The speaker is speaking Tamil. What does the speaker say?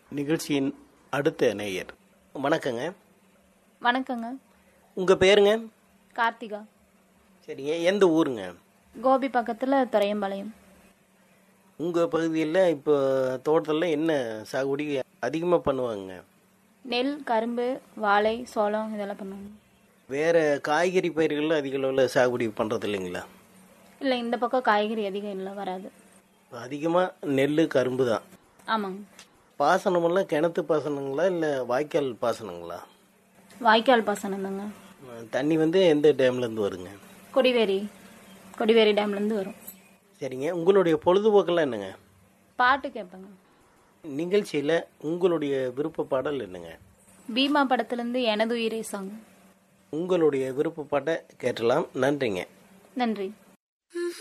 நிகழ்ச்சியின் அடுத்த நேயர் வணக்கங்க வணக்கங்க உங்கள் பேருங்க கார்த்திகா சரிங்க எந்த ஊருங்க கோபி பக்கத்தில் துறையம்பாளையம் உங்கள் பகுதியில் இப்போ தோட்டத்தில் என்ன சாகுபடி அதிகமாக பண்ணுவாங்க நெல் கரும்பு வாழை சோளம் இதெல்லாம் பண்ணுவாங்க வேறு காய்கறி பயிர்கள் அதிக அளவில் சாகுபடி பண்ணுறது இல்லைங்களா இல்லை இந்த பக்கம் காய்கறி அதிகம் இல்லை வராது அதிகமாக நெல் கரும்பு தான் ஆமாங்க பாசனமெல்லாம் கிணத்து பாசனங்களா இல்லை வாய்க்கால் பாசனங்களா வாய்க்கால் பாசனம் தாங்க தண்ணி வந்து எந்த டேம்லேருந்து வருங்க கொடிவேரி கொடிவேரி டேம்லேருந்து வரும் சரிங்க உங்களுடைய பொழுதுபோக்கெல்லாம் என்னங்க பாட்டு கேட்பேங்க நிகழ்ச்சியில் உங்களுடைய விருப்ப பாடல் என்னங்க பீமா படத்துலேருந்து எனது உயிரே சாங் உங்களுடைய விருப்ப பாட்டை கேட்டலாம் நன்றிங்க நன்றி